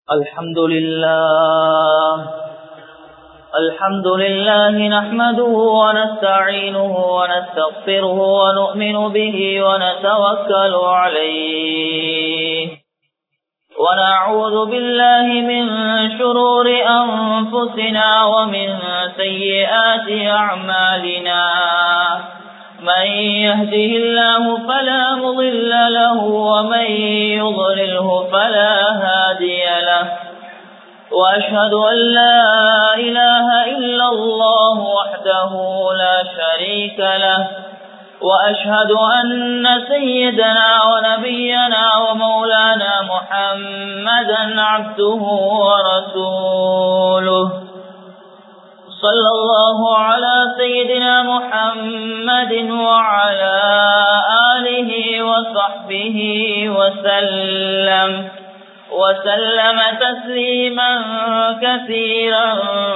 الحمد لله الحمد لله نحمده ونستعينه ونستغفره ونؤمن به ونتوكل عليه ونعوذ بالله من شرور أنفسنا ومن سيئات أعمالنا من يهده الله فلا مضل له ومن يضلله فلا هادي له وأشهد أن لا إله إلا الله وحده لا شريك له وأشهد أن سيدنا ونبينا ومولانا محمدا عبده ورسوله صلى الله على سيدنا محمد وعلى آله وصحبه وسلم وسلم تسليما كثيرا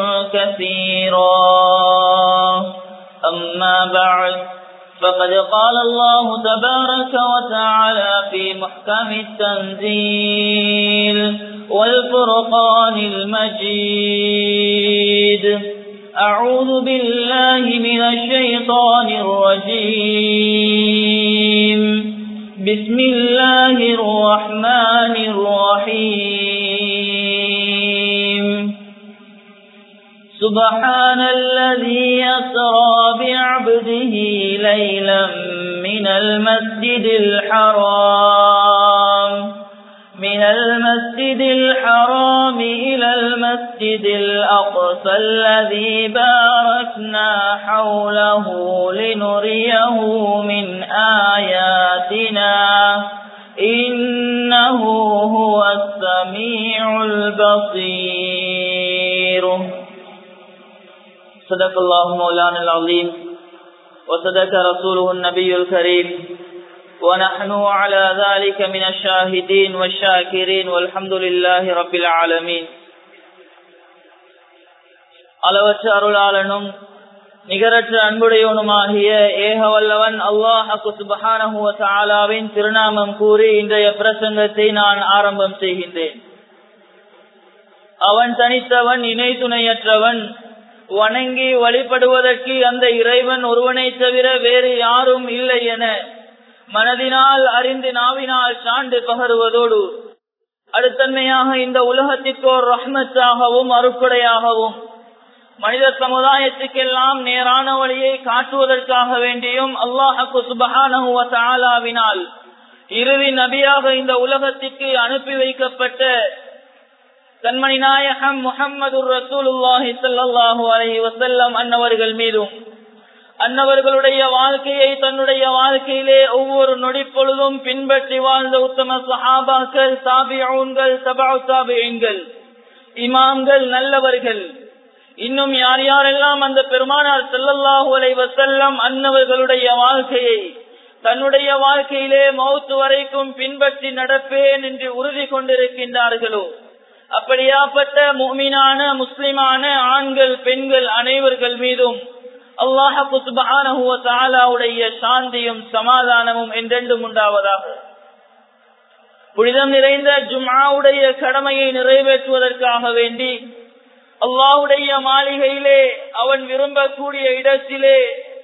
كثيرا أما بعد فقد قال الله تبارك وتعالى في محكم التنزيل والفرقان المجيد أعوذ بالله من الشيطان الرجيم بسم الله الرحمن الرحيم سبحان الذي يسرى بعبده ليلا من المسجد الحرام من المسجد الحرام إلى المسجد الأقصى الذي باركنا حوله لنريه من آياتنا إنه هو السميع البصير صدق الله مولانا العظيم وصدق رسوله النبي الكريم ونحن على ذلك من الشاهدين والشاكرين والحمد لله رب العالمين அளவற்ற அருளாளனும் நிகரற்ற அன்புடையவனுமாகிய ஏகவல்லவன் அல்லாஹு சுபஹானஹுவ தாலாவின் திருநாமம் கூறி இன்றைய பிரசங்கத்தை நான் ஆரம்பம் செய்கின்றேன் அவன் தனித்தவன் இணை துணையற்றவன் வணங்கி வழிபடுவதற்கு அந்த இறைவன் ஒருவனை தவிர வேறு யாரும் இல்லை என மனதினால் அறிந்து நாவினால் சான்று பகருவதோடு அடுத்தன்மையாக இந்த உலகத்திற்கோர் ரஹ்மத்தாகவும் அருக்குடையாகவும் மனித சமுதாயத்துக்கெல்லாம் நேரான வழியை காட்டுவதற்காக வேண்டியும் அல்லாஹு சுபஹானவினால் இறுதி நபியாக இந்த உலகத்திற்கு அனுப்பி வைக்கப்பட்ட கண்மணி நாயகம் முகமது ரசூலுல்லாஹி சல்லாஹூ அலஹி வசல்லம் அன்னவர்கள் மீதும் அன்னவர்களுடைய வாழ்க்கையை தன்னுடைய வாழ்க்கையிலே ஒவ்வொரு நொடி பொழுதும் பின்பற்றி வாழ்ந்த உத்தம சஹாபாக்கள் சாபியூன்கள் சபா சாபியன்கள் இமாம்கள் நல்லவர்கள் இன்னும் யார் யாரெல்லாம் அந்த பெருமானார் செல்லல்லாஹு அலை வசல்லம் அன்னவர்களுடைய வாழ்க்கையை தன்னுடைய வாழ்க்கையிலே மௌத்து வரைக்கும் பின்பற்றி நடப்பேன் என்று உறுதி கொண்டிருக்கின்றார்களோ அப்படியாப்பட்ட முக்மீனான முஸ்லிமான ஆண்கள் பெண்கள் அனைவர்கள் மீதும் அல்லாஹுடைய சாந்தியும் சமாதானமும் என்றென்றும் உண்டாவதாக புனிதம் நிறைந்த ஜும்ஆவுடைய கடமையை நிறைவேற்றுவதற்காக வேண்டி அல்லாஹுடைய மாளிகையிலே அவன் விரும்பக்கூடிய இடத்திலே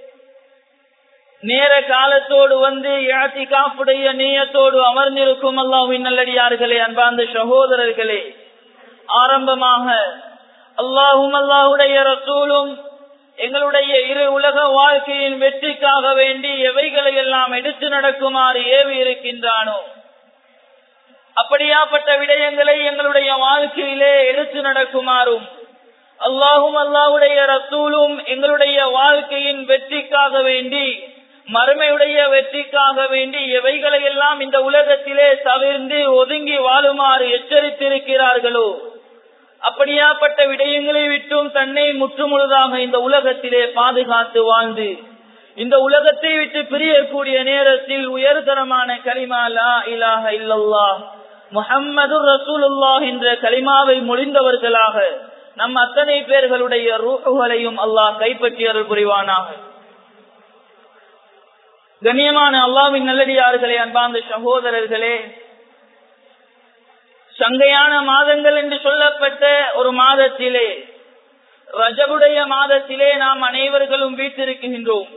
நேர காலத்தோடு வந்து யாத்திகாப்புடைய நீயத்தோடு அமர்ந்திருக்கும் அல்லாஹின் நல்லடியார்களே அன்பார்ந்த சகோதரர்களே ஆரம்பமாக அல்லாஹும் அல்லாஹுடைய ரசூலும் எங்களுடைய இரு உலக வாழ்க்கையின் வெற்றிக்காக வேண்டி எவைகளை எல்லாம் எடுத்து நடக்குமாறு ஏவி இருக்கின்றானோ அப்படியாப்பட்ட விடயங்களை எங்களுடைய வாழ்க்கையிலே எடுத்து நடக்குமாறும் அல்லாஹும் அல்லாஹுடைய ரசூலும் எங்களுடைய வாழ்க்கையின் வெற்றிக்காக வேண்டி மறுமையுடைய வெற்றிக்காக வேண்டி எவைகளை எல்லாம் இந்த உலகத்திலே தவிர்ந்து ஒதுங்கி வாழுமாறு எச்சரித்திருக்கிறார்களோ அப்படியாப்பட்ட விடயங்களை விட்டும் தன்னை முற்றுமுழுதாக இந்த உலகத்திலே பாதுகாத்து வாழ்ந்து இந்த உலகத்தை விட்டு பிரியக்கூடிய நேரத்தில் உயர்தரமான கலிமா லா இலாஹ இல்லல்லா முஹம்மது ரசூலுல்லாஹ் என்ற கலிமாவை மொழிந்தவர்களாக நம் அத்தனை பேர்களுடைய ரூஹுகளையும் அல்லாஹ் கைப்பற்றியர்கள் புரிவானாக கண்ணியமான அல்லாவின் நல்லடியார்களே அன்பார்ந்த சகோதரர்களே சங்கையான மாதங்கள் என்று சொல்லப்பட்ட ஒரு மாதத்திலே ரஜபுடைய மாதத்திலே நாம் அனைவர்களும் வீட்டிருக்கின்றோம்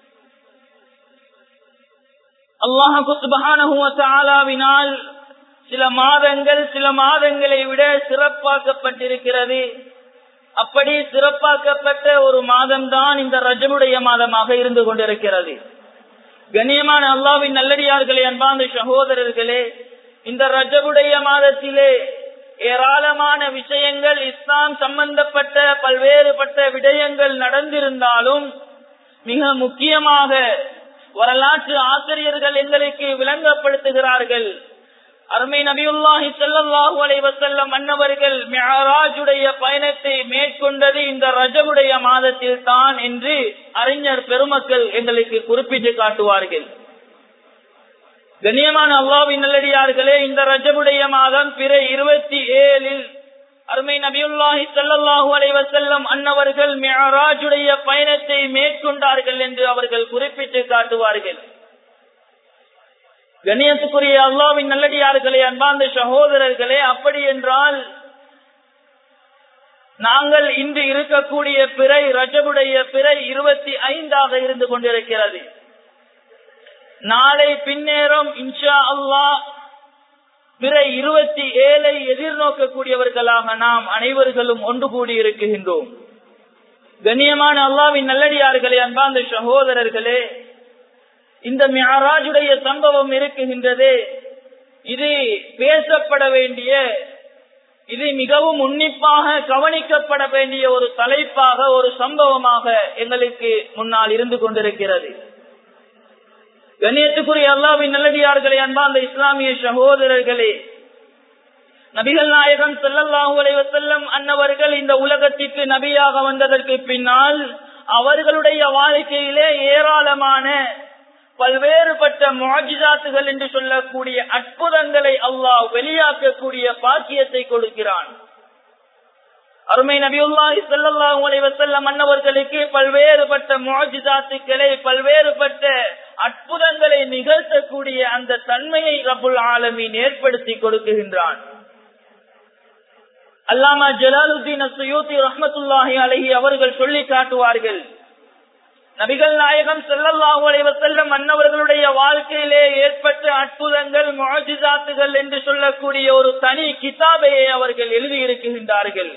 அல்லாஹாலாவினால் சில மாதங்கள் சில மாதங்களை விட சிறப்பாக்கப்பட்டிருக்கிறது அப்படி சிறப்பாக்கப்பட்ட ஒரு மாதம் தான் இந்த ரஜபுடைய மாதமாக இருந்து கொண்டிருக்கிறது கண்ணியமான அல்லாவின் நல்லடியார்களே அன்பாந்த சகோதரர்களே இந்த ரஜபுடைய மாதத்திலே ஏராளமான விஷயங்கள் இஸ்லாம் சம்பந்தப்பட்ட பல்வேறுபட்ட விடயங்கள் நடந்திருந்தாலும் மிக முக்கியமாக வரலாற்று ஆசிரியர்கள் எங்களுக்கு விளங்கப்படுத்துகிறார்கள் அருமை நபியுல்லாஹி செல்லல்லாஹு அலைவசல்லம் மன்னவர்கள் மெஹராஜுடைய பயணத்தை மேற்கொண்டது இந்த ரஜவுடைய மாதத்தில் தான் என்று அறிஞர் பெருமக்கள் எங்களுக்கு குறிப்பிட்டு காட்டுவார்கள் கண்ணியமான அல்லாவின் நல்லடியார்களே இந்த ரஜபுடைய மாதம் பிற இருபத்தி ஏழில் அருமை நபியுல்லாஹி சல்லாஹூ அலைவசல்லம் அன்னவர்கள் மெஹராஜுடைய பயணத்தை மேற்கொண்டார்கள் என்று அவர்கள் குறிப்பிட்டு காட்டுவார்கள் கண்ணியத்துக்குரிய அல்லாவின் நல்லடியார்களே அன்பார்ந்த சகோதரர்களே அப்படி என்றால் நாங்கள் இன்று இருக்கக்கூடிய பிறை ரஜபுடைய பிறை இருபத்தி ஐந்தாக இருந்து கொண்டிருக்கிறது நாளை பின்னேறம் இன்ஷா அல்லாஹ் பிற இருபத்தி ஏழை எதிர்நோக்கக்கூடியவர்களாக நாம் அனைவர்களும் ஒன்று கூடி இருக்குகின்றோம் கண்ணியமான அல்லாவின் நல்லடியார்களே அன்பார்ந்த சகோதரர்களே இந்த மியாராஜுடைய சம்பவம் இருக்குகின்றது இது பேசப்பட வேண்டிய இது மிகவும் உன்னிப்பாக கவனிக்கப்பட வேண்டிய ஒரு தலைப்பாக ஒரு சம்பவமாக எங்களுக்கு முன்னால் இருந்து கொண்டிருக்கிறது கண்ணியத்துக்குரிய அல்லாவின் நல்லடியார்களே அன்பார்ந்த இஸ்லாமிய சகோதரர்களே நபிகள் நாயகம் செல்லல்லாஹு அலைவசல்லம் அன்னவர்கள் இந்த உலகத்திற்கு நபியாக வந்ததற்கு பின்னால் அவர்களுடைய வாழ்க்கையிலே ஏராளமான பல்வேறுபட்ட மாஜிதாத்துகள் என்று சொல்லக்கூடிய அற்புதங்களை அல்லாஹ் வெளியாக்கக்கூடிய பாக்கியத்தை கொடுக்கிறான் அருமை நபியுல்லாஹி ஸல்லல்லாஹு அலைஹி வஸல்லம் மன்னவர்களுக்கு பல்வேறுபட்ட முஅஜிசாத்துக்களை பல்வேறுபட்ட அற்புதங்களை நிகழ்த்தக்கூடிய அந்த தன்மையை ரப்புல் ஆலமீன் ஏற்படுத்தி கொடுக்குகின்றான் அல்லாமா ஜலாலுத்தீன் சுயூத்தி ரஹ்மத்துல்லாஹி அலைஹி அவர்கள் சொல்லி காட்டுவார்கள் நபிகள் நாயகம் செல்லல்லாஹு அலைவசல்லம் மன்னவர்களுடைய வாழ்க்கையிலே ஏற்பட்ட அற்புதங்கள் முழஜிதாத்துகள் என்று சொல்லக்கூடிய ஒரு தனி கிதாபையை அவர்கள் எழுதியிருக்கின்றார்கள்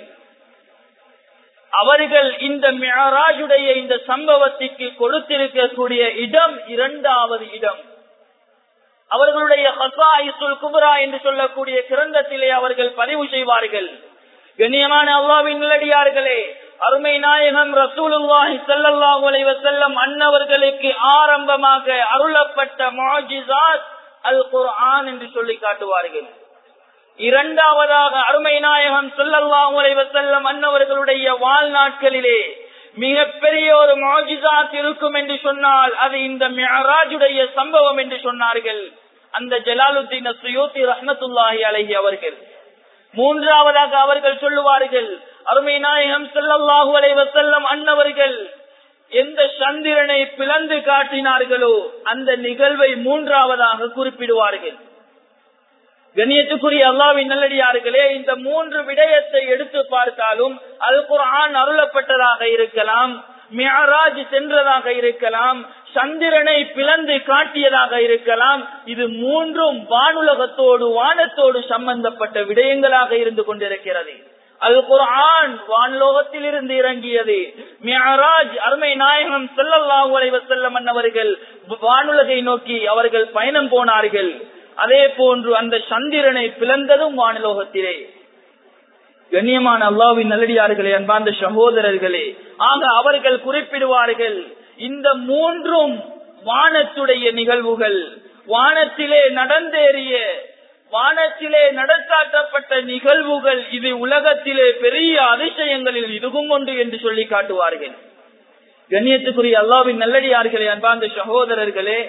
அவர்கள் இந்த மியராஜுடைய இந்த சம்பவத்திற்கு கொடுத்திருக்கக்கூடிய இடம் இரண்டாவது இடம் அவர்களுடைய ஹசாயிசுல் குபரா என்று சொல்லக்கூடிய கிரந்தத்திலே அவர்கள் பதிவு செய்வார்கள் கண்ணியமான அல்லாவின் நிலடியார்களே அருமை நாயகம் ரசூலுல்லாஹி ஸல்லல்லாஹு அலைஹி வஸல்லம் அன்னவர்களுக்கு ஆரம்பமாக அருளப்பட்ட முஅஜிசாத் அல் குர்ஆன் என்று சொல்லி காட்டுவார்கள் இரண்டாவதாக அருமை நாயகம் ஸல்லல்லாஹு அலைஹி வஸல்லம் அன்னவர்களுடைய வாழ்நாட்களிலே மிகப்பெரிய ஒரு முஅஜிசாத் இருக்கும் என்று சொன்னால் அது இந்த மிஅராஜுடைய சம்பவம் என்று சொன்னார்கள் அந்த ஜலாலுத்தீன் சுயூத்தி ரஹ்மத்துல்லாஹி அலைஹி அவர்கள் மூன்றாவதாக அவர்கள் சொல்லுவார்கள் அருமை நாயகம் செல்லல்லாஹு அலைவசல்லம் அன்னவர்கள் எந்த சந்திரனை பிளந்து காட்டினார்களோ அந்த நிகழ்வை மூன்றாவதாக குறிப்பிடுவார்கள் கண்ணியத்துக்குரிய அல்லாவின் நல்லடியார்களே இந்த மூன்று விடயத்தை எடுத்து பார்த்தாலும் அல் குர்ஆன் அருளப்பட்டதாக இருக்கலாம் மியராஜ் சென்றதாக இருக்கலாம் சந்திரனை பிளந்து காட்டியதாக இருக்கலாம் இது மூன்றும் வானுலகத்தோடு வானத்தோடு சம்பந்தப்பட்ட விடயங்களாக இருந்து கொண்டிருக்கிறது அது குர்ஆன் வான்லோகத்தில் இருந்து இறங்கியது மியராஜ் அருமை நாயகம் செல்லல்லாஹு அலைவசல்லம் அன்னவர்கள் வானுலகை நோக்கி அவர்கள் பயணம் போனார்கள் அதே போன்று அந்த சந்திரனை பிளந்ததும் வானுலோகத்திலே கண்ணியமான அல்லாவின் நல்லடியார்களே அன்பார்ந்த சகோதரர்களே ஆக அவர்கள் குறிப்பிடுவார்கள் இந்த மூன்றும் வானத்துடைய நிகழ்வுகள் வானத்திலே நடந்தேறிய வானத்திலே நடத்தாட்டப்பட்ட நிகழ்வுகள் இது உலகத்திலே பெரிய அதிசயங்களில் இதுவும் ஒன்று என்று சொல்லி காட்டுவார்கள் கண்ணியத்துக்குரிய அல்லாவின் நல்லடியார்களே அன்பார்ந்த சகோதரர்களே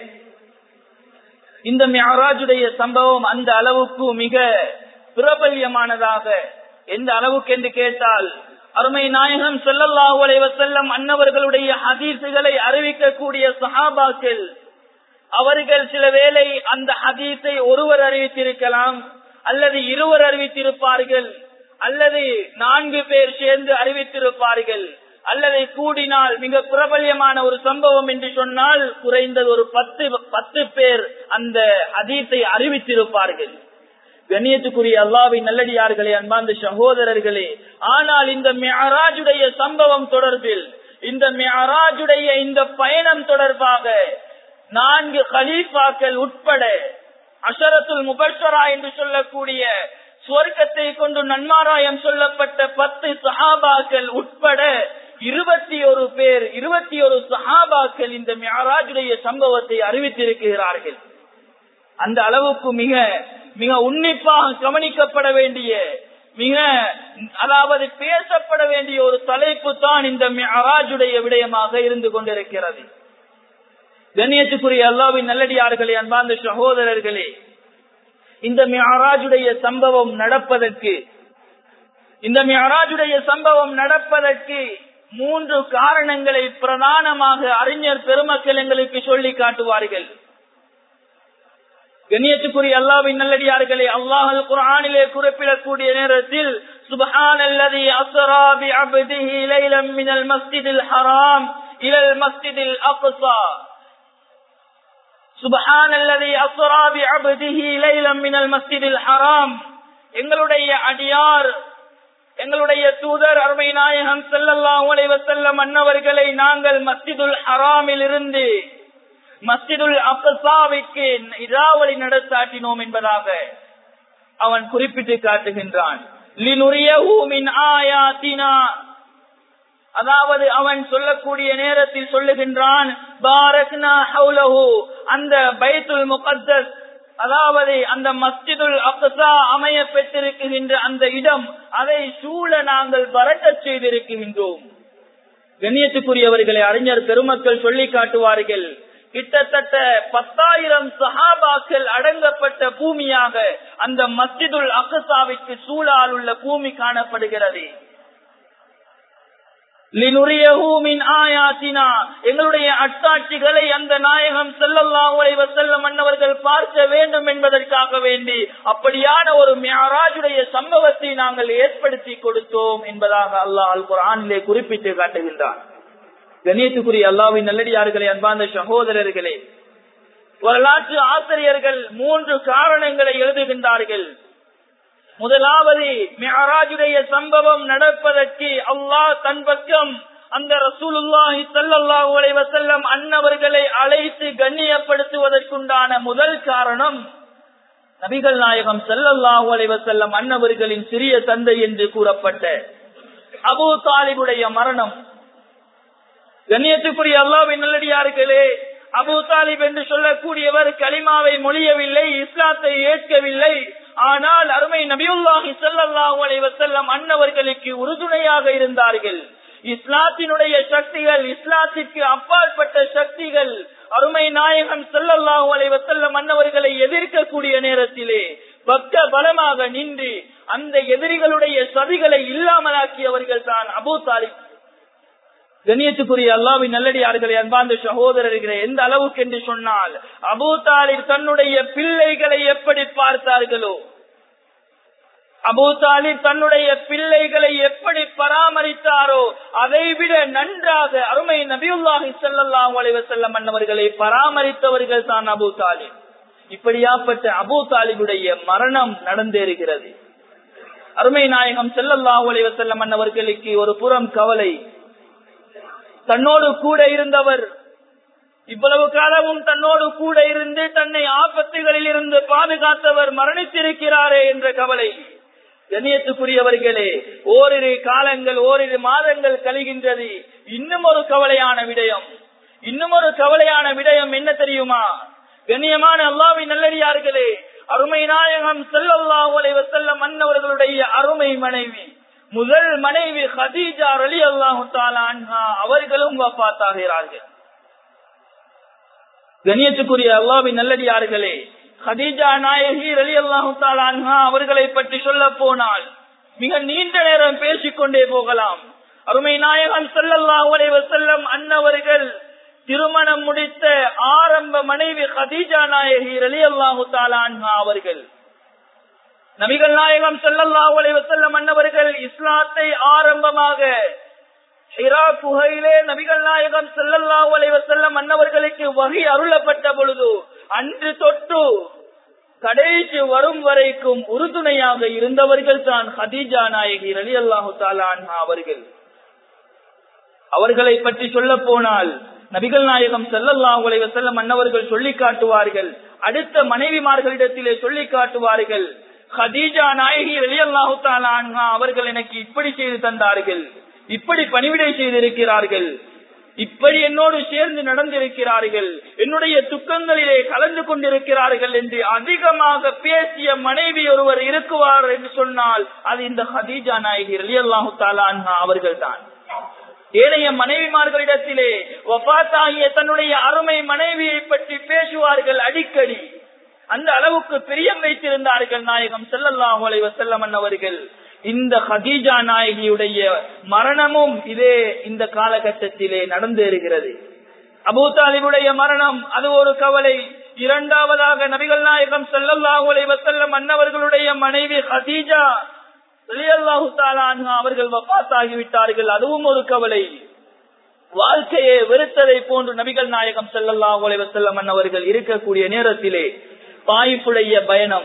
இந்த மியராஜுடைய சம்பவம் அந்த அளவுக்கு மிக பிரபல்யமானதாக எந்த அளவுக்கு என்று கேட்டால் அருமை நாயகம் செல்லல்லாஹு அலைவசல்லம் அன்னவர்களுடைய ஹதீசுகளை அறிவிக்கக்கூடிய சஹாபாக்கள் அவர்கள் சில வேளை அந்த ஹதீஸை ஒருவர் அறிவித்திருக்கலாம் அல்லது இருவர் அறிவித்திருப்பார்கள் அல்லது நான்கு பேர் சேர்ந்து அறிவித்திருப்பார்கள் அல்லது கூடினால் மிக பிரபல்யமான ஒரு சம்பவம் என்று சொன்னால் குறைந்தது ஒரு பத்து பத்து பேர் அந்த அதீத்தை அறிவித்திருப்பார்கள் கண்ணியத்துக்குரிய அல்லாவின் நல்லடியார்களே அன்பார்ந்த சகோதரர்களே ஆனால் இந்த மியராஜுடைய சம்பவம் தொடர்பில் இந்த மியராஜுடைய இந்த பயணம் தொடர்பாக நான்கு கலீஃபாக்கள் உட்பட அஷரத்துல் முபஷரா என்று சொல்லக்கூடிய சுவர்க்கத்தை கொண்டு நன்மாராயம் சொல்லப்பட்ட பத்து சஹாபாக்கள் உட்பட இருபத்தி ஒரு பேர் இருபத்தி ஒரு சஹாபாக்கள் இந்த மியராஜுடைய சம்பவத்தை அறிவித்திருக்கிறார்கள் அந்த அளவுக்கு மிக மிக உன்னிப்பாக கவனிக்கப்பட வேண்டிய மிக அதாவது பேசப்பட வேண்டிய ஒரு தலைப்பு தான் இந்த மியராஜுடைய விடயமாக இருந்து கொண்டிருக்கிறது கண்ணியத்துக்குரிய அல்லாவின் நல்லடியார்களே அன்பார்ந்த சகோதரர்களே இந்த மியராஜுடைய சம்பவம் நடப்பதற்கு இந்த மியராஜுடைய சம்பவம் நடப்பதற்கு மூன்று காரணங்களை பிரதானமாக அறிஞர் பெருமக்கள் எங்களுக்கு சொல்லி காட்டுவார்கள் கண்ணியத்துக்குரிய அல்லாவின் நல்லடியார்களே அல்லாஹ் குரானிலே குறிப்பிடக்கூடிய நேரத்தில் சுபஹான் அல்லதி அஸ்ரா பி அப்திஹி லைலம் மினல் மஸ்ஜிதில் ஹராம் இலல் மஸ்ஜிதில் அக்ஸா சுபஹான் அல்லதி அஸ்ரா பி அப்திஹி லைலம் மினல் மஸ்ஜிதில் ஹராம் எங்களுடைய அடியார் எங்களுடைய தூதர் அருமை நாயகம் செல்லல்லாம் உலைவ செல்லம் அன்னவர்களை நாங்கள் மஸ்ஜிதுல் ஹராமில் இருந்து மஸ்ஜிதுல் அப்சாவிற்கு இராவளி நடத்தாட்டினோம் என்பதாக அவன் குறிப்பிட்டு காட்டுகின்றான் அதாவது அவன் சொல்லக்கூடிய நேரத்தில் சொல்லுகின்றான் அந்த பைத்துல் முகத்தஸ் அதாவது அந்த மஸ்ஜிதுல் அப்சா அமைய பெற்றிருக்கின்ற அந்த இடம் அதை சூழ நாங்கள் பரட்ட செய்திருக்கின்றோம் கண்ணியத்துக்குரியவர்களை அறிஞர் பெருமக்கள் சொல்லி காட்டுவார்கள் கிட்டத்தட்ட பத்தாயிரம் சஹாபாக்கள் அடங்கப்பட்ட பூமியாக அந்த மஸ்ஜிதுல் அகசாவிற்கு சூழால் உள்ள பூமி காணப்படுகிறது எங்களுடைய அட்டாட்சிகளை அந்த நாயகம் செல்லல்லாஹ் செல்ல மன்னவர்கள் பார்க்க வேண்டும் என்பதற்காக வேண்டி அப்படியான ஒரு மியாராஜுடைய சம்பவத்தை நாங்கள் ஏற்படுத்தி கொடுத்தோம் என்பதாக அல்லாஹ் அல் குரானிலே குறிப்பிட்டு காட்டுகின்றான் கணியத்துக்குரிய அல்லாவின் நல்லடியார்களே அன்பார்ந்த சகோதரர்களே வரலாற்று ஆசிரியர்கள் மூன்று காரணங்களை எழுதுகின்றார்கள் முதலாவது மியராஜுடைய சம்பவம் நடப்பதற்கு அல்லாஹ் தன் பக்கம் அந்த ரசூலுல்லாஹி ஸல்லல்லாஹு அலைஹி வஸல்லம் அன்னவர்களை அழைத்து கண்ணியப்படுத்துவதற்குண்டான முதல் காரணம் நபிகள் நாயகம் ஸல்லல்லாஹு அலைஹி வஸல்லம் அன்னவர்களின் சிறிய தந்தை என்று கூறப்பட்ட அபூ தாலிபுடைய மரணம் கண்ணியத்துக்குரிய அல்லாவின் நல்லடியார்களே அபு தாலிப் என்று சொல்லக்கூடியவர் கலிமாவை மொழியவில்லை இஸ்லாத்தை ஏற்கவில்லை ஆனால் அருமை நபியுல்லாஹி ஸல்லல்லாஹு அலைஹி வஸல்லம் அன்னவர்களுக்கு உறுதுணையாக இருந்தார்கள் இஸ்லாத்தினுடைய சக்திகள் இஸ்லாத்திற்கு அப்பாற்பட்ட சக்திகள் அருமை நாயகம் ஸல்லல்லாஹு அலைஹி வஸல்லம் அன்னவர்களை எதிர்க்கக்கூடிய நேரத்திலே பக்க பலமாக நின்று அந்த எதிரிகளுடைய சதிகளை இல்லாமலாக்கியவர்கள் தான் அபு தாலிப் கண்ணியத்துக்குரிய அல்லாவின் நல்லடியார்களே அன்பார்ந்த சகோதரர்களே எந்த அளவுக்கு என்று சொன்னால் அபூ தாலிப் தன்னுடைய பிள்ளைகளை எப்படி பார்த்தார்களோ அபூ தாலிப் தன்னுடைய பிள்ளைகளை எப்படி பராமரித்தாரோ அதை விட நன்றாக அருமை நபியுல்லாஹி ஸல்லல்லாஹு அலைஹி வஸல்லம் அன்னவர்களை பராமரித்தவர்கள் தான் அபூ தாலிப் இப்படியாப்பட்ட அபூ தாலிபுடைய மரணம் நடந்தேறுகிறது அருமை நாயகம் ஸல்லல்லாஹு அலைஹி வஸல்லம் அன்னவர்களுக்கு ஒரு புறம் கவலை தன்னோடு கூட இருந்தவர் இவ்வளவு காலமும் தன்னோடு கூட இருந்து தன்னை ஆபத்துகளில் இருந்து பாதுகாத்தவர் மரணித்திருக்கிறாரே என்ற கவலை கண்ணியத்துக்குரியவர்களே ஓரிரு காலங்கள் ஓரிரு மாதங்கள் கழிகின்றது இன்னும் ஒரு கவலையான விடயம் இன்னும் ஒரு கவலையான விடயம் என்ன தெரியுமா கண்ணியமான அல்லாவின் நல்லடியார்களே அருமை நாயகம் செல்லல்லாஹு அலைஹி வஸல்லம் மன்னவர்களுடைய அருமை மனைவி முதல் மனைவி ஹதீஜா அலி அல்லாஹு அன்ஹா அவர்களும் வஃத்தாகிறார்கள் கண்ணியத்துக்குரிய அல்லாவின் நல்லடியார்களே ஹதீஜா நாயகி அலி அல்லாஹு அன்ஹா அவர்களை பற்றி சொல்ல போனால் மிக நீண்ட நேரம் பேசிக்கொண்டே போகலாம் அருமை நாயகம் செல்லல்லாஹு அலைஹி வஸல்லம் அன்னவர்கள் திருமணம் முடித்த ஆரம்ப மனைவி ஹதீஜா நாயகி அலி அல்லாஹு அன்ஹா அவர்கள் நபிகள் நாயகம் ஸல்லல்லாஹு அலைஹி வஸல்லம் அன்னவர்கள் இஸ்லாத்தை ஆரம்பமாக ஹிரா குகையிலே நபிகள் நாயகம் ஸல்லல்லாஹு அலைஹி வஸல்லம் அன்னவர்களுக்கு வகை அருளப்பட்ட பொழுது அன்று தொட்டு கடைசி வரும் வரைக்கும் உறுதுணையாக இருந்தவர்கள் தான் ஹதீஜா நாயகி ரலி அல்லாஹு அவர்கள் அவர்களை பற்றி சொல்ல போனால் நபிகள் நாயகம் ஸல்லல்லாஹு அலைஹி வஸல்லம் அன்னவர்கள் சொல்லி காட்டுவார்கள் அடுத்த மனைவிமார்களிடத்திலே சொல்லி காட்டுவார்கள் ஹதீஜா நாயகி ரலியல்லாஹு தஆலா அன்ஹா அவர்கள் எனக்கு இப்படி செய்து தந்தார்கள் இப்படி பணிவிடை செய்திருக்கிறார்கள் இப்படி என்னோடு சேர்ந்து நடந்திருக்கிறார்கள் என்னுடைய துக்கங்களிலே கலந்து கொண்டிருக்கிறார்கள் என்று அதிகமாக பேசிய மனைவி ஒருவர் இருக்குவார் என்று சொன்னால் அது இந்த ஹதீஜா நாயகி ரலியல்லாஹு தஆலா அன்ஹா அவர்கள்தான் ஏனைய மனைவிமார்களிடத்திலே வபாத்தாகிய தன்னுடைய அருமை மனைவியை பற்றி பேசுவார்கள் அடிக்கடி அந்த அளவுக்கு பிரியம் வைத்திருந்தார்கள் நாயகம் செல்லல்லாஹு அலைஹி வஸல்லம் அவர்கள் இந்த ஹதீஜா நாயகியுடைய மரணமும் இதே இந்த காலகட்டத்திலே நடந்தேறுகிறது அபூ தாலிபுடைய மரணம் அது ஒரு கவலை இரண்டாவதாக நபிகள் நாயகம் செல்லல்லாஹு அலைஹி வஸல்லம் அன்னவர்களுடைய மனைவி ஹதீஜா ரலியல்லாஹு தஆலா அன்ஹா அவர்கள் வஃபாத் ஆகிவிட்டார்கள் அதுவும் ஒரு கவலை வாழ்க்கையை வெறுத்ததை போன்று நபிகள் நாயகம் ஸல்லல்லாஹு அலைஹி வஸல்லம் அன்னவர்கள் இருக்கக்கூடிய நேரத்திலே தாயிஃபுடைய பயணம்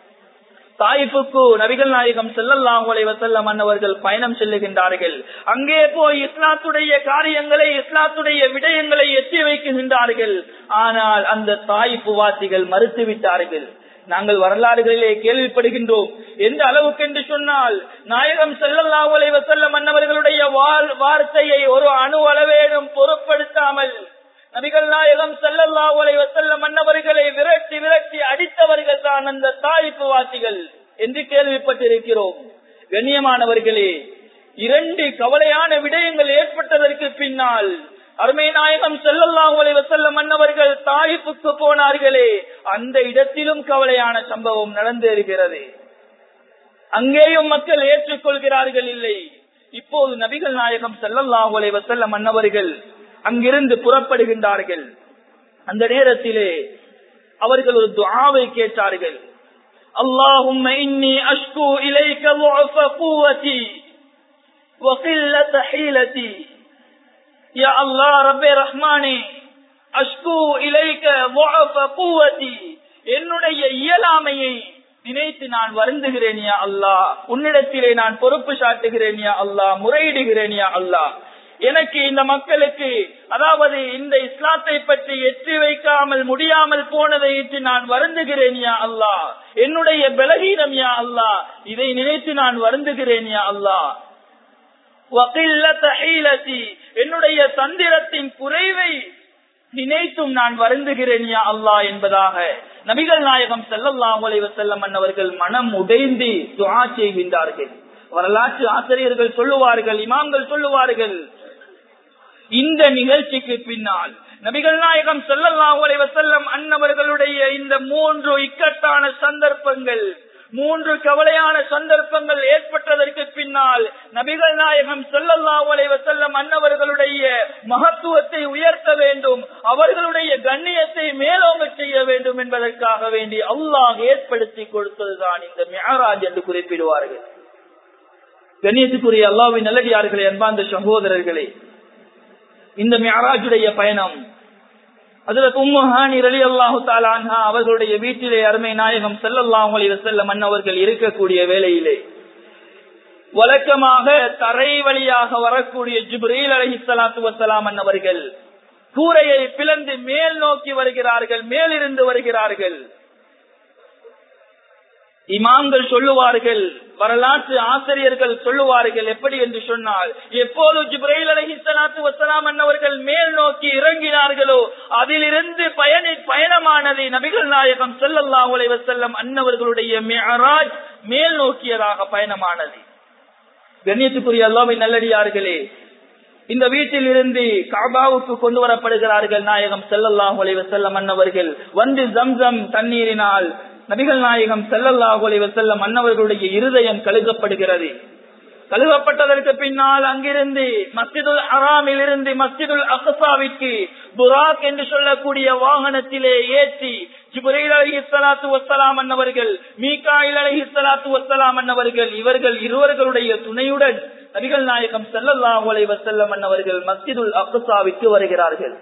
தாயிஃபுக்கு நபிகள் நாயகம் ஸல்லல்லாஹு அலைஹி வஸல்லம் அன்னவர்கள் பயணம் செல்லுகின்றார்கள் அங்கே போய் இஸ்லாத்துடைய காரியங்களை இஸ்லாத்துடைய விடயங்களை எத்தி வைக்கின்றார்கள் ஆனால் அந்த தாயிஃபு வாசிகள் மறுத்து விட்டார்கள் நாங்கள் வரலாறுகளிலே கேள்விப்படுகின்றோம் எந்த அளவுக்கு என்று சொன்னால் நாயகம் செல்லல்லாஹு அலைஹி வஸல்லம் அன்னவர்களுடைய வார்த்தையை ஒரு அணு அளவேனும் பொருட்படுத்தாமல் நபிகள் நாயகம் செல்லல்லாஹு அலைஹி வஸல்லம் அன்னவர்களை விரட்டி விரட்டி அடித்தவர்கள் தான் அந்த தாய்ப்பு வாசிகள் என்று கேள்விப்பட்டிருக்கிறோம் கண்ணியமானவர்களே இரண்டு கவலையான விடயங்கள் ஏற்பட்டதற்கு பின்னால் அருமை நாயகம் செல்லல்லாஹு அலைஹி வஸல்லம் அன்னவர்கள் தாயிப்புக்கு போனார்களே அந்த இடத்திலும் கவலையான சம்பவம் நடந்திருக்கிறது அங்கேயும் மக்கள் ஏற்றுக்கொள்கிறார்கள் இல்லை இப்போது நபிகள் நாயகம் செல்லல்லாஹு அலைஹி வஸல்லம் அன்னவர்கள் அங்கிருந்து புறப்படுகின்றார்கள் அந்த நேரத்திலே அவர்கள் ஒரு துஆவை கேட்டார்கள் اللهم إني أشكو إليك ضعف قوتي وقلة حيلتي يا الله رب رحماني أشكو إليك ضعف قوتي என்னுடைய இயலாமையை நினைத்து நான் வருந்துகிறேன் யா அல்லாஹ் உன்னிடத்திலே நான் பொறுப்பு சாட்டுகிறேன் யா அல்லாஹ் முறையிடுகிறேன் யா அல்லாஹ் எனக்கு இந்த மக்களுக்கு அதாவது இந்த இஸ்லாத்தை பற்றி எற்றி வைக்காமல் முடியாமல் போனதை இட்டு நான் வருந்துகிறேன் யா அல்லாஹ் என்னுடைய பலகீனம் யா அல்லாஹ் இதை நினைத்து நான் வருந்துகிறேன் யா அல்லாஹ் என்னுடைய தந்திரத்தின் குறைவை நினைத்தும் நான் வருந்துகிறேன் யா அல்லாஹ் என்பதாக நபிகள் நாயகம் செல்லல்லாஹு அலைஹி வஸல்லம் அன்னவர்கள் மனம் உடைந்து துஆ செய்கின்றார்கள் வரலாற்று ஆசிரியர்கள் சொல்லுவார்கள் இமாம்கள் சொல்லுவார்கள் இந்த நிகழ்ச்சிக்கு பின்னால் நபிகள் நாயகம் செல்லல்லாஹு அலைஹி வஸல்லம் அன்னவர்களுடைய இந்த மூன்று இக்கட்டான சந்தர்ப்பங்கள் மூன்று கவலையான சந்தர்ப்பங்கள் ஏற்பட்டதற்கு பின்னால் நபிகள் நாயகம் செல்லல்லாஹு அலைஹி வஸல்லம் அன்னவர்களுடைய மகத்துவத்தை உயர்த்த வேண்டும் அவர்களுடைய கண்ணியத்தை மேலோங்க செய்ய வேண்டும் என்பதற்காக வேண்டி அல்லாஹ் ஏற்படுத்தி கொடுத்ததுதான் இந்த மியராஜ் என்று குறிப்பிடுவார்கள் கண்ணியத்துக்குரிய அல்லாவின் நல்லடியார்களே அன்பார்ந்த சகோதரர்களே இந்த மியராஜுடைய பயணம் அதுல உம்முஹானி ரலி அல்லாஹு தாலான்ஹா அவர்களுடைய வீட்டிலே அருமை நாயகம் செல்லல்லாஹு அலைஹி வஸல்லம் அன்னவர்கள் இருக்கக்கூடிய வேளையிலே வழக்கமாக தரை வழியாக வரக்கூடிய ஜிப்ரீல் அலைஹிஸ்ஸலாத்து வஸ்ஸலாம் அன்னவர்கள் கூரையை பிளந்து மேல் நோக்கி வருகிறார்கள் மேலிருந்து வருகிறார்கள் இமாம்கள் சொல்லுவார்கள் வரலாற்று ஆசிரியர்கள் சொல்லுவார்கள் எப்படி என்று சொன்னால் எப்போது ஜிப்ரைல் அலஹி சலாத்து வசலாம் அன்னவர்கள் மேல் நோக்கி இறங்கினார்களோ அதிலிருந்து பயணி பயணமானது நபிகள் நாயகம் செல்லல்லாஹு அலைஹி வஸல்லம் அன்னவர்களுடைய மிஅராஜ் மேல் நோக்கியதாக பயணமானது கண்ணியத்துக்குரிய அல்லாவை நல்லடியார்களே இந்த வீட்டில் இருந்து காபாவுக்கு கொண்டு வரப்படுகிறார்கள் நாயகம் செல்லல்லாஹு அலைஹி வஸல்லம் அன்னவர்கள் வந்து ஜம்சம் தண்ணீரினால் நபிகள் நாயகம் செல்லல்லாஹு அலைஹி வஸல்லம் அன்னவர்களுடைய இருதயம் கழுகப்படுகிறது கழுவப்பட்டதற்கு பின்னால் அங்கிருந்து மஸ்ஜிதுல் ஹராமில் இருந்து மஸ்ஜிதுல் அகசாவிற்கு புராக் என்று சொல்லக்கூடிய வாகனத்திலே ஏற்றி ஜிபுரைல் அலி இஸ்லாத்து வசலாம் அன்னவர்கள் மீகாயில் அலி இஸ்லாத்து வசலாம் அன்னவர்கள் இவர்கள் இருவர்களுடைய துணையுடன் நபிகள் நாயகம் செல்லல்லாஹு அலை வசல்லம் அன்னவர்கள் மஸ்ஜிதுல் அகசாவிற்கு வருகிறார்கள்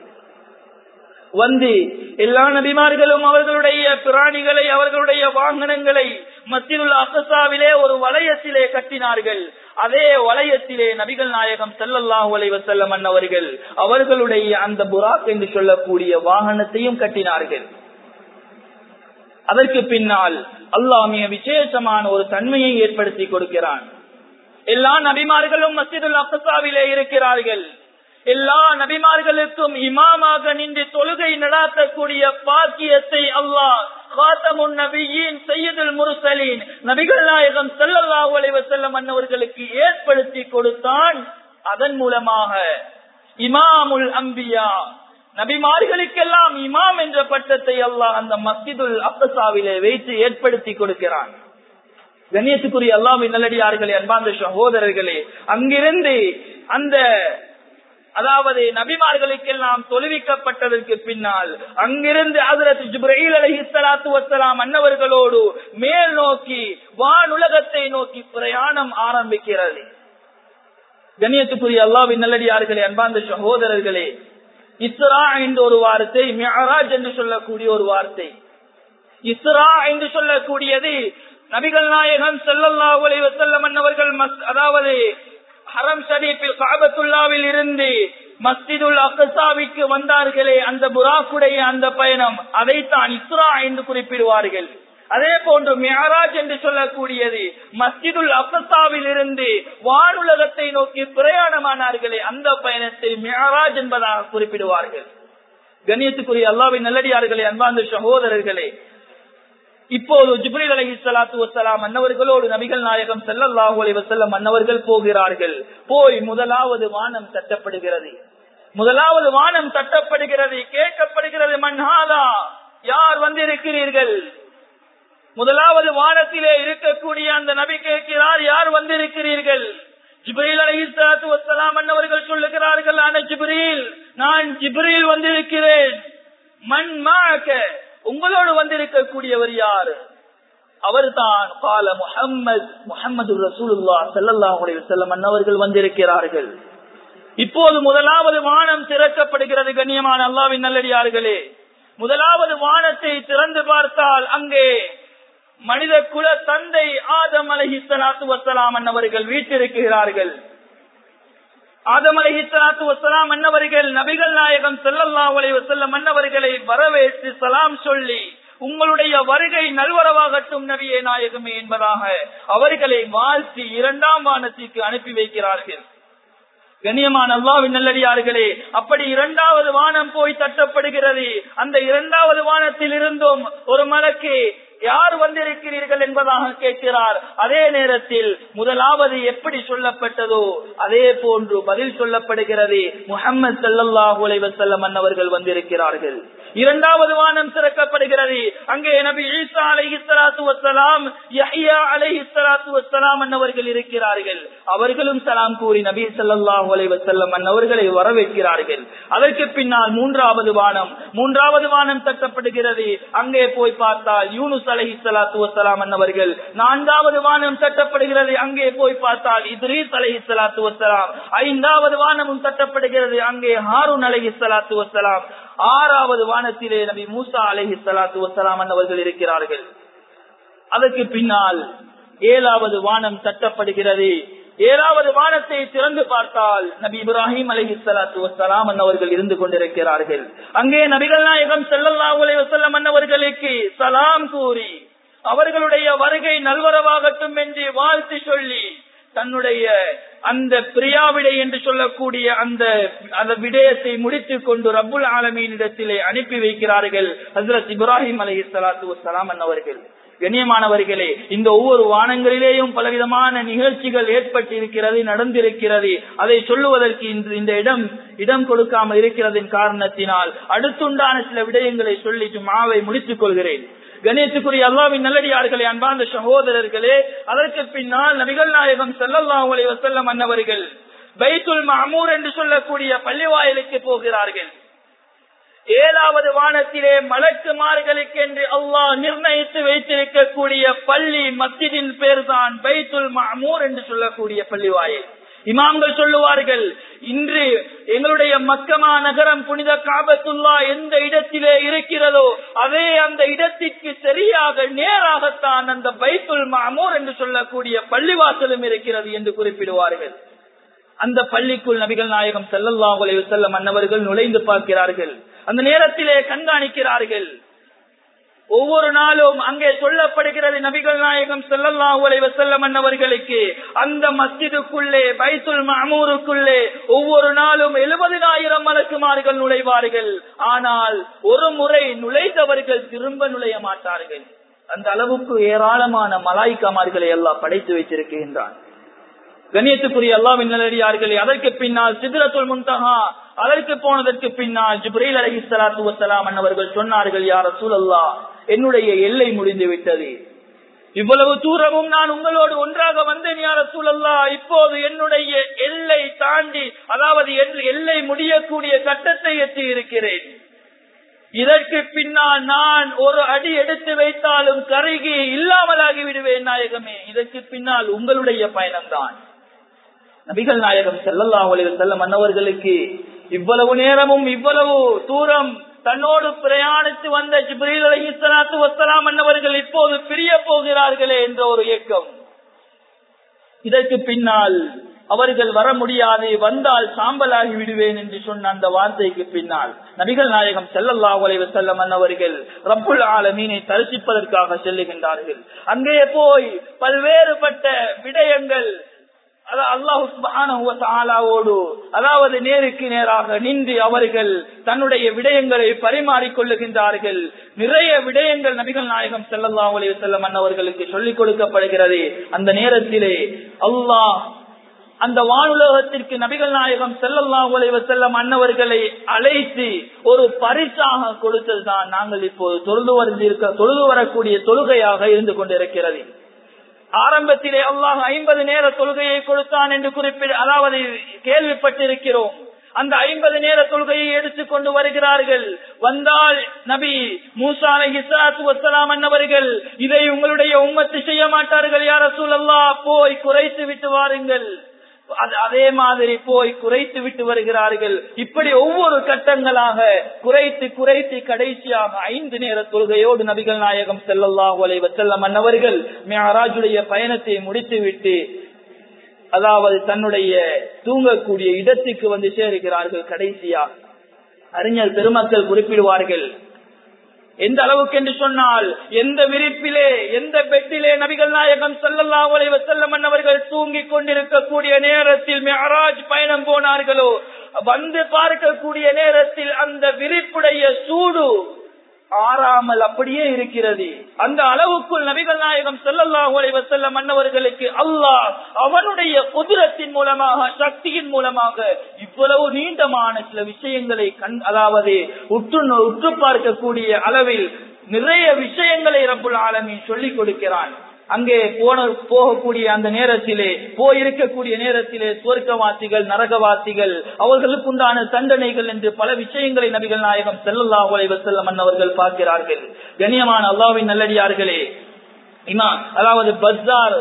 வந்து எல்லா நபிமார்களும் அவர்களுடைய பிராணிகளை அவர்களுடைய வாகனங்களை மத்தியுள்ள அகசாவிலே ஒரு வளையத்திலே கட்டினார்கள் அதே வளையத்திலே நபிகள் நாயகம் செல்லல்லாஹு அலைவசல்லம் அன்னவர்கள் அவர்களுடைய அந்த புராக் என்று சொல்லக்கூடிய வாகனத்தையும் கட்டினார்கள் அதற்கு பின்னால் அல்லாஹ் மிக விசேஷமான ஒரு தன்மையை ஏற்படுத்தி கொடுக்கிறான் எல்லா நபிமார்களும் மஸ்ஜிதுல் அகசாவிலே இருக்கிறார்கள் எல்லா நபிமார்களுக்கும் இமாமாக நின்று தொழுகை நடாத்தக்கூடிய பாக்கியத்தை அல்லாஹ் காத்தமுன் நபியின் செய்யதில் முருசலின் நபிகள் நாயகம் செல்லல்லாஹு அலைவசல்லம் அன்னவர்களுக்கு ஏற்படுத்தி கொடுத்தான் அதன் மூலமாக இமாமுல் அம்பியா நபிமார்களுக்கெல்லாம் இமாம் என்ற பட்டத்தை அல்லாஹ் அந்த மஸ்ஜிதுல் அப்சாவிலே வைத்து ஏற்படுத்தி கொடுக்கிறான் கண்ணியத்துக்குரிய அல்லாவின் நல்லடியார்களே அன்பார்ந்த சகோதரர்களே அங்கிருந்து அந்த அதாவது நபிமார்களுக்கெல்லாம் தொழுவிக்கப்பட்டதற்கு பின்னால் அங்கிருந்து ஹசரத் ஜிப்ரீல் அலைஹி ஸலாத்து வஸ்ஸலாம் அன்னவர்களோடு மேல் நோக்கி வானுலகத்தை நோக்கி பிரயாணம் ஆரம்பிக்கிறது கண்ணியத்துக்குரிய அல்லாவின் நல்லடியார்களே அன்பார்ந்த சகோதரர்களே இஸ்ரா என்ற ஒரு வார்த்தை மியராஜ் என்று சொல்லக்கூடிய ஒரு வார்த்தை இஸ்ரா என்று சொல்லக்கூடியது நபிகள் நாயகம் செல்லல்லாஹு அலைஹி வஸல்லம் அன்னவர்கள் அதாவது ஹரம் ஷரீஃபில் காபத்துல்லாவில் இருந்து மஸ்ஜிதுல் அகசாவிற்கு வந்தார்களே அந்த புராக்குடைய அந்த பயணம் அதைத்தான் இஸ்ரா என்று குறிப்பிடுவார்கள் அதே போன்று மியாராஜ் என்று சொல்லக்கூடியது மஸ்ஜிதுல் அகசாவில் இருந்து வானுலகத்தை நோக்கி பிரயாணமானார்களே அந்த பயணத்தை மியாராஜ் என்பதாக குறிப்பிடுவார்கள் கண்ணியத்துக்குரிய அல்லாவின் நல்லடியார்களே அன்பார்ந்த சகோதரர்களே இப்போது ஜிப்ரீல் அலஹி சலாத்து வசலாம் அன்னவர்களோடு நபிகள் நாயகம் செல்லல்லாஹு அலி வசல்லம் அன்னவர்கள் போகிறார்கள் போய் முதலாவது வானம் தட்டப்படுகிறது முதலாவது வானம் தட்டப்படுகிறது கேட்கப்படுகிறது மன்ஹாதா யார் வந்திருக்கிறீர்கள் முதலாவது வானத்திலே இருக்கக்கூடிய அந்த நபி கேட்கிறார் யார் வந்திருக்கிறீர்கள் ஜிப்ரீல் அலஹி சலாத்து வசலாம் அன்னவர்கள் சொல்லுகிறார்கள் ஆன ஜிப்ரீல் நான் ஜிப்ரீல் வந்திருக்கிறேன் மண் மாக்க உங்களோடு வந்திருக்கக்கூடியவர் யார் அவர்தான் கால முஹம்மது முகமது ரசூலுல்லா சல்லாஹ் செல்லம் அன்னவர்கள் வந்திருக்கிறார்கள் இப்போது முதலாவது வானம் திறக்கப்படுகிறது கண்ணியமான அல்லாவின் நல்லடியார்களே முதலாவது வானத்தை திறந்து பார்த்தால் அங்கே மனித குல தந்தை ஆதம் அலஹி சலாத்து வசலாம் அன்னவர்கள் வீட்டிருக்கிறார்கள் ஆதம் அலஹி சலாத்து வசலாம் அன்னவர்கள் நபிகள் நாயகம் செல்லல்லா உலை வசல்லம் அன்னவர்களை வரவேற்று சலாம் சொல்லி உங்களுடைய வருகை நல்வரவாகட்டும் நபியே நாயகமே என்பதாக அவர்களை வாழ்த்தி இரண்டாம் வானத்திற்கு அனுப்பி வைக்கிறார்கள் கண்ணியமான அல்லாவின் நல்லடியார்களே அப்படி இரண்டாவது வானம் போய் தட்டப்படுகிறது அந்த இரண்டாவது வானத்தில் இருந்தும் ஒரு மலக்கு யார் வந்திருக்கிறீர்கள் என்பதாக கேட்கிறார் அதே நேரத்தில் முதலாவது எப்படி சொல்லப்பட்டதோ அதே போன்று பதில் சொல்லப்படுகிறது முகமது சல்லாஹூ அலைவசல்லம் அன்னவர்கள் வந்திருக்கிறார்கள் இரண்டாவது வானம் திறக்கப்படுகிறது அங்கே நபி ஈசா அலை இஸ்லாத்து வசலாம் யஹ்யா அலை இஸ்லாத்து வசலாம் அன்னவர்கள் இருக்கிறார்கள் அவர்களும் சலாம் கூறி நபி சல்லாஹூ அலை வசல்லம் அன்னவர்களை வரவேற்கிறார்கள் அதற்கு பின்னால் மூன்றாவது வானம் மூன்றாவது வானம் தட்டப்படுகிறது அங்கே போய் பார்த்தால் யூனுஸ் அலஹி சலாத்து வசலாம் அன்னவர்கள் நான்காவது வானம் தட்டப்படுகிறது அங்கே போய் பார்த்தால் இத்ரீஸ் அலஹி சலாத்து வசலாம் ஐந்தாவது வானமும் தட்டப்படுகிறது அங்கே ஹாரூன் அலஹி சலாத்து வசலாம் ஆறாவது வானத்திலே நபி மூசா அலஹி சலாத்து வசலாம் அன்னவர்கள் இருக்கிறார்கள் அதற்கு பின்னால் ஏழாவது வானம் தட்டப்படுகிறது ஏழாவது வானத்தை திறந்து பார்த்தால் நபி இப்ராஹிம் அலஹி சலாத்து வசலாம் அன்னவர்கள் இருந்து கொண்டிருக்கிறார்கள் அங்கே நபிகள் நாயகம் செல்லல்லா உலை வசல்லம் அன்னவர்களுக்கு சலாம் கூறி அவர்களுடைய வருகை நல்வரவாகட்டும் என்று வாழ்த்து சொல்லி தன்னுடைய அந்த பிரியாவிடை என்று சொல்லக்கூடிய அந்த அந்த விடயத்தை முடித்துக் கொண்டு ரப்புல் ஆலமீனிடத்திலே அனுப்பி வைக்கிறார்கள் ஹசரத் இப்ராஹிம் அலஹி சலாத்து வசலாம் அன்னவர்கள் கண்ணியமானவர்களே இந்த ஒவ்வொரு வானங்களிலேயும் பலவிதமான நிகழ்ச்சிகள் ஏற்பட்டிருக்கிறது நடந்திருக்கிறது அதை சொல்லுவதற்கு இன்று இந்த இடம் இடம் கொடுக்காமல் இருக்கிறதின் காரணத்தினால் அடுத்துண்டான சில விடயங்களை சொல்லி மாவை முடித்துக் கொள்கிறேன் கணேசுக்குரிய அல்லாவின் நல்லடியார்களே அன்பார்ந்த சகோதரர்களே அதற்கு பின்னால் நபிகள் நாயகம் செல்லல்லாஹு அலைஹி வஸல்லம் அன்னவர்கள் பைத்துல் மஅமூர் என்று சொல்லக்கூடிய பள்ளிவாயலுக்கு போகிறார்கள் ஏழாவது வானத்திலே மலக்குமார்களுக்கு என்று அல்லாஹ் நிர்ணயித்து வைத்திருக்கக்கூடிய பள்ளி மஸ்ஜிதின் பேர்தான் பைத்துல் மஅமூர் என்று சொல்லக்கூடிய பள்ளிவாயல் இமாம்கள் சொல்லுவார்கள் இன்று எங்களுடைய மக்கமா நகரம் புனித காபத்துல்லா எந்த இடத்திலே இருக்கிறதோ அதே அந்த இடத்திற்கு சரியாக நேராகத்தான் அந்த பைத்துல் மாமூர் என்று சொல்லக்கூடிய பள்ளிவாசலும் இருக்கிறது என்று குறிப்பிடுவார்கள் அந்த பள்ளிக்குள் நபிகள் நாயகம் செல்லல்லாஹு அலைஹி வஸல்லம் அன்னவர்கள் நுழைந்து பார்க்கிறார்கள் அந்த நேரத்திலே கண்காணிக்கிறார்கள் ஒவ்வொரு நாளும் அங்கே சொல்லப்படுகிறது நபிகள் நாயகம் செல்லல்லாஹு அலைஹி வஸல்லம் அன்னவர்களுக்கு அந்த மஸ்ஜிதுக்குள்ளே பைத்துல் மஅமூருக்குள்ளே ஒவ்வொரு நாளும் எழுபதினாயிரம் மலக்குமார்கள் நுழைவார்கள் ஆனால் ஒரு முறை நுழைந்தவர்கள் திரும்ப நுழைய மாட்டார்கள் அந்த அளவுக்கு ஏராளமான மலாய்க்காமார்களை எல்லாம் படைத்து வைத்திருக்கின்றான் கண்ணியத்துக்குரிய அல்லாவின் நல்லடியார்களே அதற்கு பின்னால் சிதிரத்துல் முன்தகா அதற்கு போனதற்கு பின்னால் ஜிப்ரீல் அலஹி சலாத்து வசலாம் அன்னவர்கள் சொன்னார்கள் யார சூழல்லா என்னுடைய எல்லை முடிந்து விட்டது இவ்வளவு தூரமும் நான் உங்களோடு ஒன்றாக வந்தேன் யார சூழல்லா இப்போது என்னுடைய எல்லை தாண்டி அதாவது எல்லை முடியக்கூடிய கட்டத்தை எட்டி இருக்கிறேன் இதற்கு பின்னால் நான் ஒரு அடி எடுத்து வைத்தாலும் கருகி இல்லாமலாகி விடுவேன் நாயகமே இதற்கு பின்னால் உங்களுடைய பயணம்தான் நபிகள் நாயகம் செல்லல்லாஹு அலைஹி வஸல்லம் அன்னவர்களுக்கு இவ்வளவு நேரமும் இவ்வளவு தூரம் தன்னோடு பிரயாணித்து வந்த ஜிப்ரீல் அலைஹிஸ்ஸலாத்து வஸ்ஸலாம் அன்னவர்கள் இப்போது பிரிய போகிறார்களே என்ற ஒரு ஏக்கம் இதற்கு பின்னால் அவர்கள் வர முடியாது வந்தால் சாம்பலாகி விடுவேன் என்று சொன்ன அந்த வார்த்தைக்கு பின்னால் நபிகள் நாயகம் செல்லல்லாஹு அலைஹி வஸல்லம் அன்னவர்கள் ரப்புல் ஆலமீனை தரிசிப்பதற்காக செல்லுகின்றார்கள் அங்கே போய் பல்வேறுபட்ட விடயங்கள் அல்லாஹு அதாவது நேருக்கு நேராக நின்று அவர்கள் தன்னுடைய விடயங்களை பரிமாறிக் கொள்ளுகின்றார்கள் நிறைய விடயங்கள் நபிகள் நாயகம் செல்லல்லா அலி செல்லம் அன்னவர்களுக்கு சொல்லிக் கொடுக்கப்படுகிறது அந்த நேரத்திலே அல்லாஹ் அந்த வானுலகத்திற்கு நபிகள் நாயகம் செல்லல்லா உலைவ செல்லம் அன்னவர்களை அழைத்து ஒரு பரிசாக கொடுத்ததுதான் நாங்கள் இப்போது தொழுது வருந்திருக்க தொழுது வரக்கூடிய தொழுகையாக இருந்து கொண்டிருக்கிறது ஆரம்பத்திலே அல்லாஹ் ஐம்பது நேர தொழுகையை கொடுத்தான் என்று குறிப்பிட அதாவது கேள்விப்பட்டிருக்கிறோம் அந்த ஐம்பது நேர தொழுகையை எடுத்துக் கொண்டு வருகிறார்கள் வந்தால் நபி மூசா இஸ்லாத்து வசலாம் அன்னவர்கள் இதை உங்களுடைய உம்மத்து செய்ய மாட்டார்கள் யார சூழல்லா போய் குறைத்து விட்டு வாருங்கள் அதே மாதிரி போய் குறைத்து விட்டு வருகிறார்கள் இப்படி ஒவ்வொரு கட்டங்களாக குறைத்து குறைத்து கடைசியாக ஐந்து நேர தொழுகையோடு நபிகள் நாயகம் செல்லல்லாஹு அலைவ செல்லம் அன்னவர்கள் மேராஜுடைய பயணத்தை முடித்துவிட்டு அதாவது தன்னுடைய தூங்கக்கூடிய இடத்துக்கு வந்து சேருகிறார்கள் கடைசியாக அறிஞர் பெருமக்கள் குறிப்பிடுவார்கள் எந்த அளவுக்கு என்று சொன்னால் எந்த விரிப்பிலே எந்த பெட்டிலே நபிகள் நாயகம் செல்லல்லா உலைவ செல்லம் அவர்கள் தூங்கிக் கொண்டிருக்கக்கூடிய நேரத்தில் மெஹராஜ் பயணம் போனார்களோ வந்து பார்க்கக்கூடிய நேரத்தில் அந்த விரிப்புடைய சூடு ஆறாமல் அப்படியே இருக்கிறது அந்த அளவுக்குள் நபிகள் நாயகம் செல்லல்லா உலைவ செல்லம் மன்னவர்களுக்கு அல்லாஹ் அவனுடைய குதிரத்தின் மூலமாக சக்தியின் மூலமாக இவ்வளவு நீண்டமான சில விஷயங்களை கண் அதாவது உற்று உற்று பார்க்கக்கூடிய அளவில் நிறைய விஷயங்களை ரப்புல் ஆலமீன் சொல்லிக் கொடுக்கிறான் அங்கே போன போகக்கூடிய அந்த நேரத்திலே போயிருக்கக்கூடிய நேரத்திலே சுவர்க்கவாசிகள் நரகவாசிகள் அவர்களுக்கு உண்டான தண்டனைகள் என்று பல விஷயங்களை நபிகள் நாயகம் செல்லல்லா உலைவ செல்லம் அவர்கள் பார்க்கிறார்கள் கண்ணியமான அல்லாவின் நல்லடியார்களே இமா அதாவது பஸ்ஸார்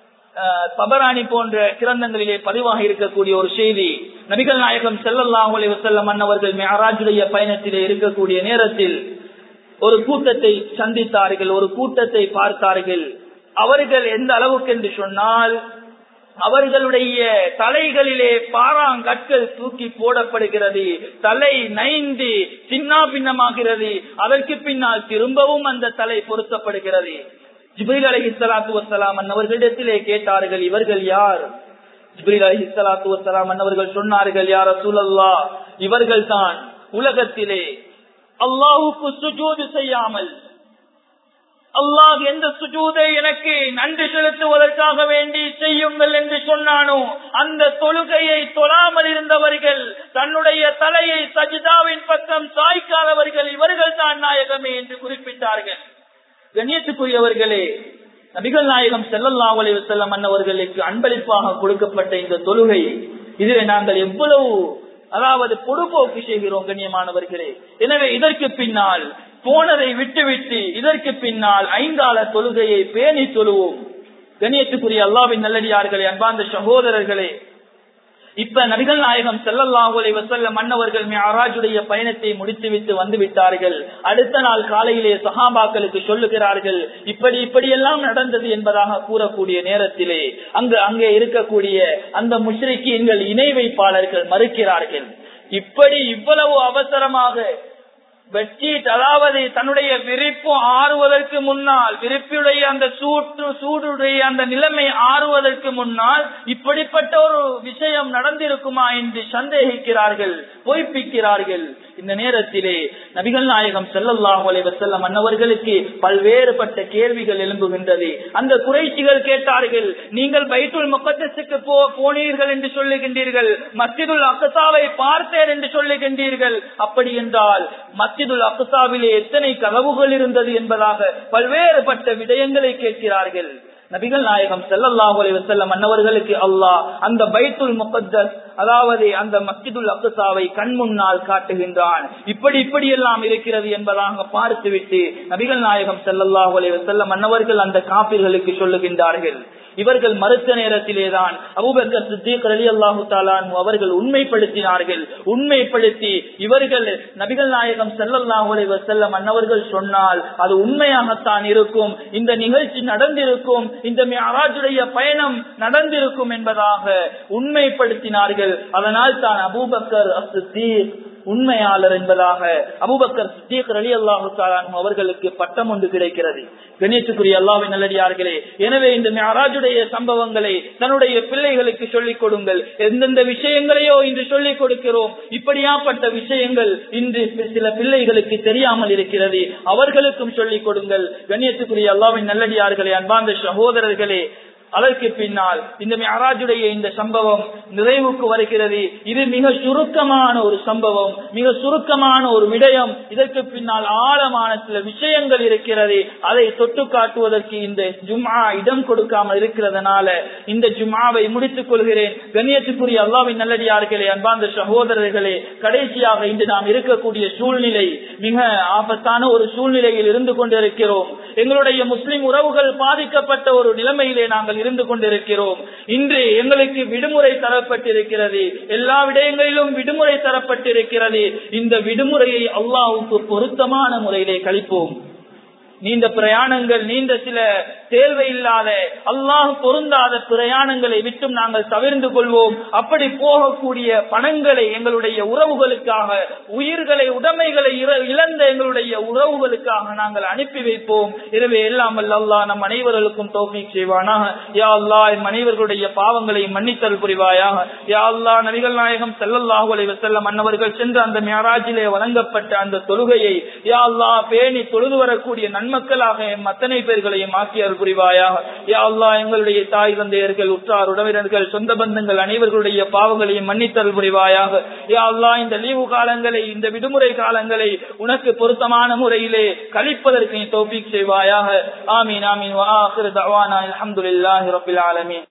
தபராணி போன்ற கிரந்தங்களிலே பதிவாக இருக்கக்கூடிய ஒரு செய்தி நபிகள் நாயகம் செல்லல்லாஹு அலைஹி வஸல்லம் அன்னவர்கள் மேராஜுடைய பயணத்திலே இருக்கக்கூடிய நேரத்தில் ஒரு கூட்டத்தை சந்தித்தார்கள் ஒரு கூட்டத்தை பார்த்தார்கள் அவர்கள் எந்த அளவுக்கு என்று சொன்னால் அவர்களுடைய தலைகளிலே பாறாங்கற்கள் தூக்கி போடப்படுகிறது தலை நைந்து சின்ன பின்னமாகிறது அதற்கு பின்னால் திரும்பவும் அந்த தலை பொருத்தப்படுகிறது ஜிபிரில் அலி இஸ்லாத்து வசலாம் அன்னவர்களிடத்திலே கேட்டார்கள் இவர்கள் யார் ஜிபிரில் அலி இஸ்லாத்து வசலாம் அன்னவர்கள் சொன்னார்கள் யார் சூழல்லா இவர்கள் தான் உலகத்திலே அல்லாஹுக்கு சுஜூது செய்யாமல் அல்லாஹ் எந்த சுஜூதை எனக்கு நன்றி செலுத்துவதற்காக வேண்டி செய்யுங்கள் என்று சொன்னானோ அந்த தொழுகையை தொழாமல் இருந்தவர்கள் தன்னுடைய தலையை சஜிதாவின் பக்கம் சாய்க்காதவர்கள் இவர்கள் தான் நாயகமே என்று குறிப்பிட்டார்கள் கண்ணியத்துக்குரியவர்களே நபிகள் நாயகம் செல்லல்லா அலைஹி வஸல்லம் அன்னவர்களுக்கு அன்பளிப்பாக கொடுக்கப்பட்ட இந்த தொழுகை இதில் நாங்கள் எவ்வளவு அதாவது பொடுபோக்கு செய்கிறோம் கண்ணியமானவர்களே எனவே இதற்கு பின்னால் போனதை விட்டுவிட்டு இதற்கு பின்னால் ஐந்தாள தொழுகையை பேணி தொழுவோம் கண்ணியத்துக்குரிய அல்லாவின் நல்லடியார்களே அன்பார்ந்த சகோதரர்களே இப்ப நபிகள் நாயகம் செல்லல்லாஹுலை வசல்ல மன்னவர்கள் மியாராஜுடைய பயணத்தை முடித்துவிட்டு வந்து விட்டார்கள் அடுத்த நாள் காலையிலே சஹாபாக்களுக்கு சொல்லுகிறார்கள் இப்படி இப்படியெல்லாம் நடந்தது என்பதாக கூறக்கூடிய நேரத்திலே அங்கு அங்கே இருக்கக்கூடிய அந்த முஷ்ரிக்கீன்கள் இணை வைப்பாளர்கள் மறுக்கிறார்கள் இப்படி இவ்வளவு அவசரமாக பெட்ஷீட் அதாவது தன்னுடைய விரிப்பு ஆறுவதற்கு முன்னால் விரிப்புடைய அந்த சூட்டு சூடுடைய அந்த நிலைமை ஆறுவதற்கு முன்னால் இப்படிப்பட்ட ஒரு விஷயம் நடந்திருக்குமா என்று சந்தேகிக்கிறார்கள் பொய்ப்பிக்கிறார்கள் இந்த நேரத்திலே நபிகள் நாயகம் செல்லல்லாஹு அலைஹி வஸல்லம் அன்னவர்களுக்கு பல்வேறுபட்ட கேள்விகள் எழும்புகின்றது அந்த குறைச்சிகள் கேட்டார்கள் நீங்கள் பைத்துல் முகத்தஸுக்கு போ போனீர்கள் என்று சொல்லுகின்றீர்கள் மஸ்ஜிதுல் அக்சாவை பார்த்தேன் என்று சொல்லுகின்றீர்கள் அப்படி என்றால் மஸ்ஜிதுல் அக்சாவிலே எத்தனை கதவுகள் இருந்தது என்பதாக பல்வேறுபட்ட விடயங்களை கேட்கிறார்கள் நபிகள் நாயகம் செல்லல்லாஹு அலைஹி வஸல்லம் அன்னவர்களுக்கு அல்லாஹ் அந்த பைத்துல் முகத்தஸ் அதாவது அந்த மஸ்ஜிதுல் அக்சாவை கண் முன்னால் காட்டுகின்றான் இப்படி இப்படி எல்லாம் இருக்கிறது என்பதாக பார்த்துவிட்டு நபிகள் நாயகம் செல்லல்லாஹு அலைஹி வஸல்லம் அன்னவர்கள் அந்த காப்பீர்களுக்கு சொல்லுகின்றார்கள் இவர்கள் மறுத்த நேரத்திலேதான் அபூபக்கர் சித்திக் அலி அல்லாஹு தாலான் அவர்கள் உண்மைப்படுத்தினார்கள் உண்மைப்படுத்தி இவர்கள் நபிகள் நாயகம் செல்லல்லாஹு அலைஹி வஸல்லம் அன்னவர்கள் சொன்னால் அது உண்மையாகத்தான் இருக்கும் இந்த நிகழ்ச்சி நடந்திருக்கும் இந்த மியராஜுடைய பயணம் நடந்திருக்கும் என்பதாக உண்மைப்படுத்தினார்கள் அதனால் தான் அபூபக்கர் சித்திக் உண்மையாளர் என்பதாக அபுபக்கர் சித்திக் அலி அல்லாஹு அவர்களுக்கு பட்டம் ஒன்று கிடைக்கிறது கணேசுக்குரிய அல்லாவின் நல்லடியார்களே எனவே இந்த மியாராஜுடைய சம்பவங்களை தன்னுடைய பிள்ளைகளுக்கு சொல்லிக் கொடுங்கள் எந்தெந்த விஷயங்களையோ இன்று சொல்லிக் கொடுக்கிறோம் இப்படியாப்பட்ட விஷயங்கள் இன்று சில பிள்ளைகளுக்கு தெரியாமல் இருக்கிறது அவர்களுக்கும் சொல்லிக் கொடுங்கள் கண்ணியத்துக்குரிய அல்லாவின் நல்லடியார்களே அன்பார்ந்த சகோதரர்களே அதற்கு பின்னால் இந்த மியராஜுடைய இந்த சம்பவம் நிறைவுக்கு வருகிறது இது மிக சுருக்கமான ஒரு சம்பவம் மிக சுருக்கமான ஒரு விடயம் இதற்கு பின்னால் ஆழமான சில விஷயங்கள் இருக்கிறது அதை தொட்டு காட்டுவதற்கு இந்த ஜும்ஆ இடம் கொடுக்காமல் இருக்கிறதுனால இந்த ஜும்ஆவை முடித்துக் கொள்கிறேன் கண்ணியத்துக்குரிய அல்லாவின் நல்லடியார்களே அன்பார்ந்த சகோதரர்களே கடைசியாக இன்று நாம் இருக்கக்கூடிய சூழ்நிலை மிக ஆபத்தான ஒரு சூழ்நிலையில் இருந்து கொண்டிருக்கிறோம் எங்களுடைய முஸ்லிம் உறவுகள் பாதிக்கப்பட்ட ஒரு நிலைமையிலே நாங்கள் இருந்து கொண்டிருக்கிறோம் இன்று எங்களுக்கு விடுமுறை தரப்பட்டிருக்கிறது எல்லா விடயங்களிலும் விடுமுறை தரப்பட்டிருக்கிறது இந்த விடுமுறையை அல்லாவுக்கு பொருத்தமான முறையிலே கழிப்போம் நீண்ட பிரயாணங்கள் நீண்ட சில தேர்வையில்லாத அல்லாஹ் பொருந்தாத பிரயாணங்களை விட்டும் நாங்கள் தவிர்ந்து கொள்வோம் அப்படி போகக்கூடிய பணங்களை எங்களுடைய உறவுகளுக்காக உயிர்களை உடைமைகளை இழந்த எங்களுடைய உறவுகளுக்காக நாங்கள் அனுப்பி வைப்போம் எனவே எல்லாம் அல்லா நம் அனைவர்களுக்கும் தோல்விக் செய்வானாக யா அல்லா என் அனைவர்களுடைய பாவங்களை மன்னித்தல் புரிவாயாக யா அல்லா நபிகள் நாயகம் செல்லல்லாஹு அலைவர் செல்லம் அன்னவர்கள் சென்று அந்த மியாராஜிலே வழங்கப்பட்ட அந்த தொழுகையை யா அல்லா பேணி தொழுது வரக்கூடிய நன்மக்களாக எம் அத்தனை பேர்களையும் ஆக்கியார் புரிவாயாக யா அல்லா எங்களுடைய தாய் தந்தையர்கள் உற்றார் உறவினர்கள் சொந்த பந்தங்கள் அனைவர்களுடைய பாவங்களையும் மன்னித்தல் புரிவாயாக யா அல்லா இந்த லீவு காலங்களை இந்த விடுமுறை காலங்களை உனக்கு பொருத்தமான முறையிலே கழிப்பதற்கு நீ தோப்பிக் செய்வாயாக ஆமீன் ஆமீன் வா ஆஹிரு தவானா அல்ஹம்துலில்லாஹி ரப்பில் ஆலமீன்